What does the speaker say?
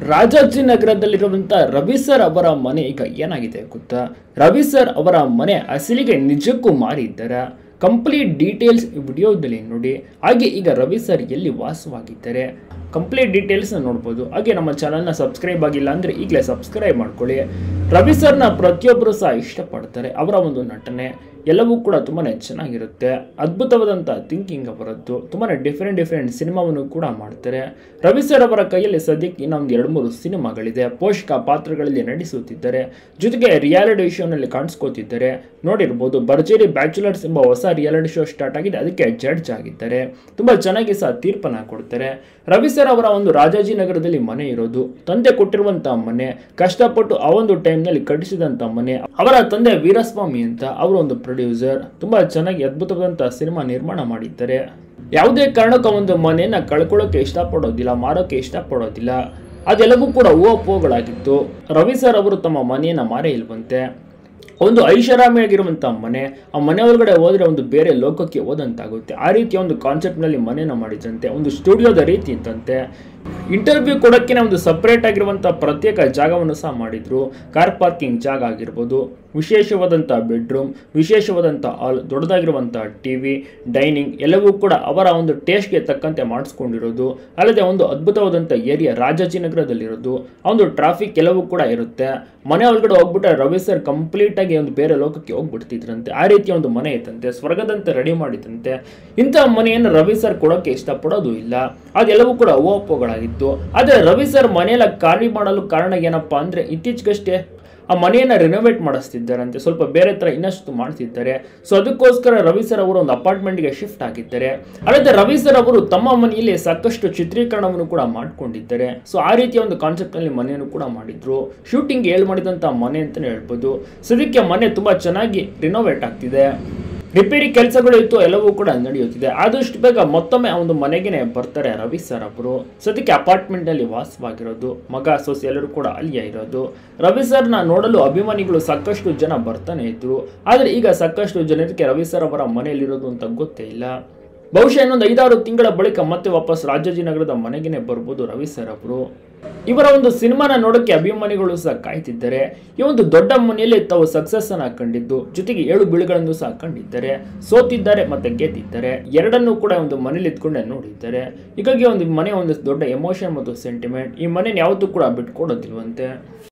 ರಾಜಾಜಿನಗರದಲ್ಲಿರುವಂಥ Ravi sir ಅವರ ಮನೆ ಈಗ ಏನಾಗಿದೆ ಗೊತ್ತಾ ರವಿ ಸರ್ ಅವರ ಮನೆ ಅಸಲಿಗೆ ನಿಜಕ್ಕೂ ಮಾರಿದ್ದಾರೆ ಕಂಪ್ಲೀಟ್ ಡೀಟೇಲ್ಸ್ ವಿಡಿಯೋದಲ್ಲಿ ನೋಡಿ ಹಾಗೆ ಈಗ ರವಿ ಸರ್ ಎಲ್ಲಿ ವಾಸವಾಗಿದ್ದಾರೆ ಕಂಪ್ಲೀಟ್ ಡೀಟೇಲ್ಸ್ನ ನೋಡ್ಬೋದು ಹಾಗೆ ನಮ್ಮ ಚಾನಲ್ನ ಸಬ್ಸ್ಕ್ರೈಬ್ ಆಗಿಲ್ಲ ಅಂದರೆ ಈಗಲೇ ಸಬ್ಸ್ಕ್ರೈಬ್ ಮಾಡ್ಕೊಳ್ಳಿ ರವಿ ಸರ್ನ ಪ್ರತಿಯೊಬ್ಬರು ಸಹ ಇಷ್ಟಪಡ್ತಾರೆ ಅವರ ಒಂದು ನಟನೆ ಎಲ್ಲವೂ ಕೂಡ ತುಂಬಾ ಚೆನ್ನಾಗಿರುತ್ತೆ ಅದ್ಭುತವಾದಂಥ ಥಿಂಕಿಂಗ್ ಅವರದ್ದು ತುಂಬಾ ಡಿಫ್ರೆಂಟ್ ಡಿಫ್ರೆಂಟ್ ಸಿನಿಮಾವನ್ನು ಕೂಡ ಮಾಡ್ತಾರೆ ರವಿ ಸರ್ ಅವರ ಕೈಯಲ್ಲಿ ಸದ್ಯಕ್ಕೆ ಇನ್ನೊಂದು ಎರಡು ಮೂರು ಸಿನಿಮಾಗಳಿದೆ ಪೋಷಕ ಪಾತ್ರಗಳಲ್ಲಿ ನಟಿಸುತ್ತಿದ್ದಾರೆ ಜೊತೆಗೆ ರಿಯಾಲಿಟಿ ಶೋನಲ್ಲಿ ಕಾಣಿಸ್ಕೋತಿದ್ದಾರೆ ನೋಡಿರ್ಬೋದು ಭರ್ಜರಿ ಬ್ಯಾಚುಲರ್ಸ್ ಎಂಬ ಹೊಸ ರಿಯಾಲಿಟಿ ಶೋ ಸ್ಟಾರ್ಟ್ ಆಗಿದೆ ಅದಕ್ಕೆ ಜಡ್ಜ್ ಆಗಿದ್ದಾರೆ ತುಂಬ ಚೆನ್ನಾಗಿ ಸಹ ತೀರ್ಪನ್ನ ಕೊಡ್ತಾರೆ ರವಿ ಸರ್ ಅವರ ಒಂದು ರಾಜಾಜಿನಗರದಲ್ಲಿ ಮನೆ ಇರೋದು ತಂದೆ ಕೊಟ್ಟಿರುವಂಥ ಮನೆ ಕಷ್ಟಪಟ್ಟು ಆ ಒಂದು ಟೈಮ್ನಲ್ಲಿ ಕಟ್ಟಿಸಿದಂಥ ಮನೆ ಅವರ ತಂದೆ ವೀರಸ್ವಾಮಿ ಅಂತ ಅವರು ಒಂದು ಪ್ರೊಡ್ಯೂಸರ್ ತುಂಬ ಚೆನ್ನಾಗಿ ಅದ್ಭುತವಾದಂಥ ಸಿನಿಮಾ ನಿರ್ಮಾಣ ಮಾಡಿದ್ದಾರೆ ಯಾವುದೇ ಕಾರಣಕ್ಕೂ ಒಂದು ಮನೆಯನ್ನ ಕಳ್ಕೊಳ್ಳೋಕೆ ಇಷ್ಟಪಡೋದಿಲ್ಲ ಮಾರೋಕೆ ಇಷ್ಟಪಡೋದಿಲ್ಲ ಅದೆಲ್ಲವೂ ಕೂಡ ಓಪೋಗಳಾಗಿತ್ತು ರವಿ ಸರ್ ಅವರು ತಮ್ಮ ಮನೆಯನ್ನ ಮಾರೇ ಇಲ್ವಂತೆ ಒಂದು ಐಷಾರಾಮಿಯಾಗಿರುವಂಥ ಮನೆ ಆ ಮನೆ ಒಳಗಡೆ ಹೋದ್ರೆ ಒಂದು ಬೇರೆ ಲೋಕಕ್ಕೆ ಹೋದಂತಾಗುತ್ತೆ ಆ ರೀತಿಯ ಒಂದು ಕಾನ್ಸೆಪ್ಟ್ನಲ್ಲಿ ಮನೆಯನ್ನು ಮಾಡಿದಂತೆ ಒಂದು ಸ್ಟುಡಿಯೋದ ರೀತಿ ಇದ್ದಂತೆ ಇಂಟರ್ವ್ಯೂ ಕೊಡೋಕ್ಕೆ ಒಂದು ಸಪ್ರೇಟ್ ಆಗಿರುವಂಥ ಪ್ರತ್ಯೇಕ ಜಾಗವನ್ನು ಸಹ ಮಾಡಿದ್ರು ಕಾರ್ ಪಾರ್ಕಿಂಗ್ ಜಾಗ ಆಗಿರ್ಬೋದು ವಿಶೇಷವಾದಂಥ ಬೆಡ್ರೂಮ್ ವಿಶೇಷವಾದಂಥ ಹಾಲ್ ದೊಡ್ಡದಾಗಿರುವಂಥ ಟಿ ವಿ ಡೈನಿಂಗ್ ಎಲ್ಲವೂ ಕೂಡ ಅವರ ಒಂದು ಟೇಸ್ಟ್ಗೆ ತಕ್ಕಂತೆ ಮಾಡಿಸ್ಕೊಂಡಿರೋದು ಅಲ್ಲದೆ ಒಂದು ಅದ್ಭುತವಾದಂಥ ಏರಿಯಾ ರಾಜಾಜಿನಗರದಲ್ಲಿರೋದು ಆ ಒಂದು ಟ್ರಾಫಿಕ್ ಎಲ್ಲವೂ ಕೂಡ ಇರುತ್ತೆ ಮನೆ ಒಳಗಡೆ ಹೋಗ್ಬಿಟ್ರೆ ರವಿ ಸರ್ ಕಂಪ್ಲೀಟ್ ಆಗಿ ಒಂದು ಬೇರೆ ಲೋಕಕ್ಕೆ ಹೋಗ್ಬಿಡ್ತಿದ್ರಂತೆ ಆ ರೀತಿಯ ಒಂದು ಮನೆ ಇತ್ತಂತೆ ಸ್ವರ್ಗದಂತೆ ರೆಡಿ ಮಾಡಿದಂತೆ ಇಂತಹ ಮನೆಯನ್ನು ರವಿ ಸರ್ ಕೊಡೋಕೆ ಇಷ್ಟಪಡೋದು ಇಲ್ಲ ಅದೆಲ್ಲವೂ ಕೂಡ ಓಪೋಗಳಾಗಿತ್ತು ಆದರೆ ರವಿ ಸರ್ ಮನೆಯೆಲ್ಲ ಖಾಲಿ ಮಾಡಲು ಕಾರಣ ಏನಪ್ಪಾ ಅಂದ್ರೆ ಇತ್ತೀಚೆಗಷ್ಟೇ ಆ ಮನೆಯನ್ನು ರಿನೋವೇಟ್ ಮಾಡಿಸ್ತಿದ್ದಾರಂತೆ ಸ್ವಲ್ಪ ಬೇರೆ ಥರ ಇನ್ನಷ್ಟು ಮಾಡ್ತಿದ್ದಾರೆ ಸೊ ಅದಕ್ಕೋಸ್ಕರ ರವಿ ಸರ್ ಅವರು ಒಂದು ಅಪಾರ್ಟ್ಮೆಂಟ್ಗೆ ಶಿಫ್ಟ್ ಆಗಿದ್ದಾರೆ ಅಲ್ಲದೆ ರವಿ ಸರ್ ಅವರು ತಮ್ಮ ಮನೆಯಲ್ಲಿ ಸಾಕಷ್ಟು ಚಿತ್ರೀಕರಣವನ್ನು ಕೂಡ ಮಾಡ್ಕೊಂಡಿದ್ದಾರೆ ಸೊ ಆ ರೀತಿಯ ಒಂದು ಕಾನ್ಸೆಪ್ಟ್ನಲ್ಲಿ ಮನೆಯನ್ನು ಕೂಡ ಮಾಡಿದ್ರು ಶೂಟಿಂಗ್ ಹೇಳ್ ಮಾಡಿದಂಥ ಮನೆ ಅಂತಲೇ ಹೇಳ್ಬೋದು ಸದ್ಯಕ್ಕೆ ಮನೆ ತುಂಬ ಚೆನ್ನಾಗಿ ರಿನೋವೇಟ್ ಆಗ್ತಿದೆ ರಿಪೇರಿ ಕೆಲಸಗಳು ಇತ್ತು ಎಲ್ಲವೂ ಕೂಡ ನಡೆಯುತ್ತಿದೆ ಆದಷ್ಟು ಬೇಗ ಮತ್ತೊಮ್ಮೆ ಆ ಒಂದು ಮನೆಗೇನೆ ಬರ್ತಾರೆ ರವಿ ಸರ್ ಅವರು ಸದ್ಯಕ್ಕೆ ಅಪಾರ್ಟ್ಮೆಂಟ್ ನಲ್ಲಿ ವಾಸವಾಗಿರೋದು ಮಗ ಸೊಸೆ ಎಲ್ಲರೂ ಕೂಡ ಅಲ್ಲಿಯೇ ಇರೋದು ರವಿ ಸರ್ನ ನೋಡಲು ಅಭಿಮಾನಿಗಳು ಸಾಕಷ್ಟು ಜನ ಬರ್ತಾನೆ ಇದ್ರು ಆದ್ರೆ ಈಗ ಸಾಕಷ್ಟು ಜನರಿಗೆ ರವಿ ಸರ್ ಅವರ ಮನೆಯಲ್ಲಿರೋದು ಅಂತ ಗೊತ್ತೇ ಇಲ್ಲ ಬಹುಶಃ ಇನ್ನೊಂದು ಐದಾರು ತಿಂಗಳ ಬಳಿಕ ಮತ್ತೆ ವಾಪಸ್ ರಾಜಾಜಿನಗರದ ಮನೆಗೇನೆ ಬರ್ಬೋದು ರವಿ ಸರ್ ಅವರು ಇವರ ಒಂದು ಸಿನಿಮಾನ ನೋಡೋಕೆ ಅಭಿಮಾನಿಗಳು ಸಹ ಕಾಯ್ತಿದ್ದಾರೆ ಈ ಒಂದು ದೊಡ್ಡ ಮನೆಯಲ್ಲಿ ತಾವು ಸಕ್ಸಸ್ ಅನ್ನ ಕಂಡಿದ್ದು ಜೊತೆಗೆ ಏಳು ಬೀಳುಗಳನ್ನು ಸಹ ಕಂಡಿದ್ದಾರೆ ಸೋತಿದ್ದಾರೆ ಮತ್ತೆ ಗೆದ್ದಿದ್ದಾರೆ ಎರಡನ್ನೂ ಕೂಡ ಒಂದು ಮನೇಲಿ ಇದ್ಕೊಂಡೆ ನೋಡಿದ್ದಾರೆ ಹೀಗಾಗಿ ಒಂದು ಮನೆ ಒಂದು ದೊಡ್ಡ ಎಮೋಷನ್ ಮತ್ತು ಸೆಂಟಿಮೆಂಟ್ ಈ ಮನೆ ಯಾವತ್ತೂ ಕೂಡ ಬಿಟ್ಕೊಡೋದಿಲ್ವಂತೆ